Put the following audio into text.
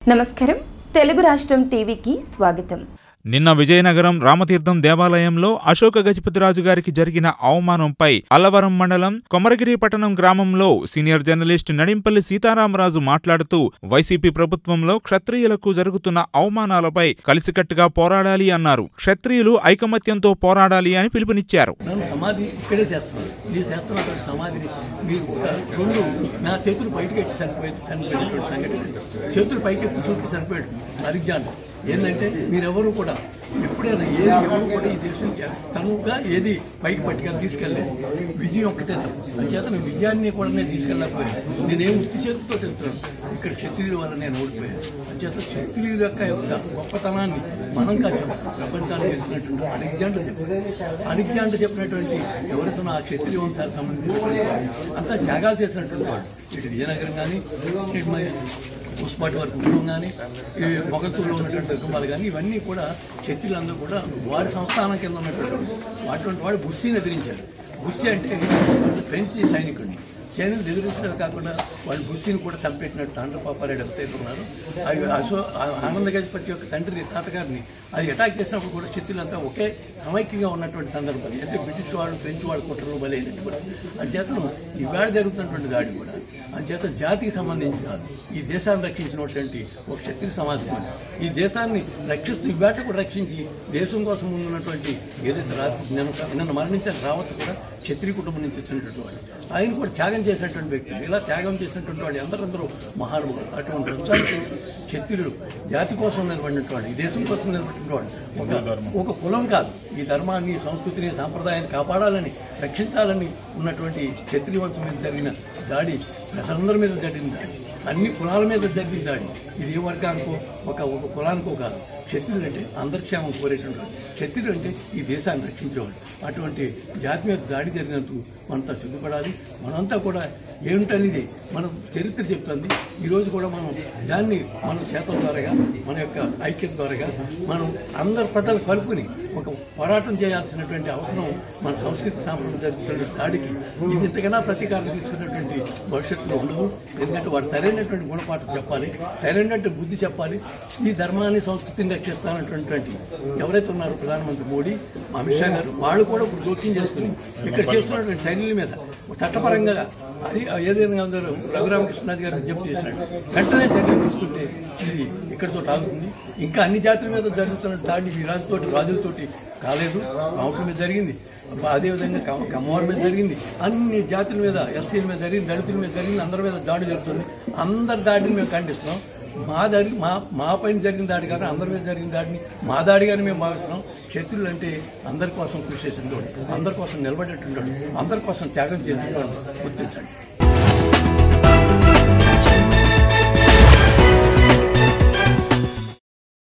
నమస్కారం తెలుగు రాష్ట్రం టీవీకి స్వాగతం నిన్న విజయనగరం రామతీర్థం దేవాలయంలో అశోక గజపతిరాజు గారికి జరిగిన అవమానంపై అల్లవరం మండలం కొమరగిరి పట్టణం గ్రామంలో సీనియర్ జర్నలిస్ట్ నడింపల్లి సీతారామరాజు మాట్లాడుతూ వైసీపీ ప్రభుత్వంలో క్షత్రియులకు జరుగుతున్న అవమానాలపై కలిసికట్టుగా పోరాడాలి అన్నారు క్షత్రియులు ఐకమత్యంతో పోరాడాలి అని పిలుపునిచ్చారు నన్ను సమాధి ఇక్కడే చేస్తున్నాను నేను చేస్తున్నటువంటి సమాధిని మీరు ఒక రెండు నా చేతులు బయటకు ఎట్టి చనిపోయి చనిపోయినటువంటి సంఘటన చేతులు పైకెత్తి చూపి చనిపోయాడు పరిజ్ఞానం ఏంటంటే మీరెవరు కూడా ఎప్పుడైనా ఏది ఎవరు కూడా ఈ దేశం తనుగా ఏది పైకి పట్టుకెళ్ళి తీసుకెళ్ళలేదు విజయం ఒక్కటే తప్పు అంచేత నేను విజయాన్ని కూడా నేను తీసుకెళ్ళకపోయాను నేనేం వృత్తి చేతితో వెళ్తున్నాను ఇక్కడ క్షత్రియుల వల్ల నేను ఓడిపోయాను అంచేత క్షత్రియుల యొక్క యొక్క గొప్పతనాన్ని మనం కాదు ప్రపంచానికి తెలిసినటువంటి అలెగ్జాండర్ చెప్పారు అలెగ్జాండర్ చెప్పినటువంటి ఎవరైతే ఆ క్షత్రియ వంశాలకు సంబంధించినటువంటి వాడు, అంతా త్యాగాలు చేసినటువంటి వాడు ఇటు విజయనగరం కానీ ఇటు మరి పుష్పాటి వరకు కుటుంబం కానీ ఈ మొగతూరులో ఉన్నటువంటి కుటుంబాలు కానీ ఇవన్నీ కూడా క్షత్రియులందరూ కూడా వారి సంస్థానం కింద ఉన్నటువంటి వాడు. అటువంటి వాడు బుస్సీని ఎదిరించాడు బుస్సీ అంటే వాడు ఫ్రెంచ్ సైనికుడిని చైనా ఎదిరించడం కాకుండా వాళ్ళు బుస్సీని కూడా చంపేసినట్టు తాండ్రపాపారెడ్డి ఎవరైతే ఉన్నారు అవి అశో ఆ- ఆనంద గజపతి యొక్క తండ్రి తాతగారిని అది అటాక్ చేసినప్పుడు కూడా క్షత్రియులంతా ఒకే సమైక్యంగా ఉన్నటువంటి సందర్భం అంటే బ్రిటిష్ వాళ్ళు ఫ్రెంచ్ వాళ్ళు కుట్రలు బలైనట్టు కూడా అంచేతను ఈవేళ జరుగుతున్నటువంటి దాడి కూడా అంచేత జాతికి సంబంధించి కాదు ఈ దేశాన్ని రక్షించినటువంటి ఒక క్షత్రియ సమాజం అది. ఈ దేశాన్ని రక్షిస్తూ ఇవాటి కూడా రక్షించి దేశం కోసం ఉన్నటువంటి ఏదైతే రా నిన్న నిన్న మరణించిన రావత్ కూడా క్షత్రియ కుటుంబం నుంచి వచ్చినటువంటి వాడు ఆయన కూడా త్యాగం చేసినటువంటి వ్యక్తి ఇలా త్యాగం చేసినటువంటి వాడు అందరందరూ మహానుభులు అటువంటి వంశానికి క్షత్రియులు జాతి కోసం నిలబడినటువంటి వాడు ఈ దేశం కోసం నిలబడినటువంటి వాడు ఒక ఒక కులం కాదు ఈ ధర్మాన్ని సంస్కృతిని సాంప్రదాయాన్ని కాపాడాలని రక్షించాలని ఉన్నటువంటి క్షత్రియ వంశం మీద జరిగిన దాడి ప్రజలందరి మీద జరిగిన దాడి అన్ని కులాల మీద జరిగిన దాడి ఇది ఏ వర్గానికో ఒక ఒక కులానికో కాదు క్షత్రులు అంటే అందరి క్షేమం కోరేటువంటి వాడు. క్షత్రులు అంటే ఈ దేశాన్ని రక్షించేవాడు అటువంటి జాతి మీద దాడి జరిగినందుకు మనంతా సిగ్గుపడాలి మనంతా కూడా ఏమిటనేది మన చరిత్ర చెప్తుంది ఈరోజు కూడా మనం దాన్ని మన చేతుల ద్వారాగా మన యొక్క ఐక్యత ద్వారాగా మనం అందరి ప్రజలు కలుపుకుని ఒక పోరాటం చేయాల్సినటువంటి అవసరం మన సంస్కృతి సాంప్రదాయం జరుగుతున్న దాడికి ఇది ఇంతకన్నా ప్రతీకారం తీసుకున్నటువంటి భవిష్యత్తులో ఉండదు ఎందుకంటే వాడు సరైనటువంటి గుణపాఠం చెప్పాలి సరైనటువంటి బుద్ధి చెప్పాలి ఈ ధర్మాన్ని సంస్కృతిని రక్షిస్తానటువంటి ఎవరైతే ఉన్నారో ప్రధానమంత్రి మోడీ అమిత్ షా గారు వాళ్ళు కూడా ఇప్పుడు జోక్యం చేసుకుని ఇక్కడ చేస్తున్నటువంటి శైలిల మీద చట్టపరంగా అది ఏదైనా అందరూ రఘురామకృష్ణాథ్ గారు విజ్ఞప్తి చేసినట్టు వెంటనే చర్యలు తీసుకుంటే ఇది ఇక్కడితో ఆగుతుంది ఇంకా అన్ని జాతుల మీద జరుగుతున్న దాడి ఈ రాజుతోటి రాజులతోటి కాలేదు రావుల మీద జరిగింది అదేవిధంగా కమ్మ- కమ్మవారి మీద జరిగింది అన్ని జాతుల మీద ఎస్టీల మీద జరిగింది దళితుల మీద జరిగింది అందరి మీద దాడి జరుగుతుంది అందరి దాడిని మేము ఖండిస్తున్నాం మా దాడి మా మా పైన జరిగిన దాడి కానీ అందరి మీద జరిగిన దాడిని మా దాడిగానే మేము భావిస్తున్నాం శత్రువులు అంటే అందరి కోసం కృషి చేసినటువంటి అందరి కోసం నిలబడేటువంటి అందరి కోసం త్యాగం చేసినటువంటి గుర్తించండి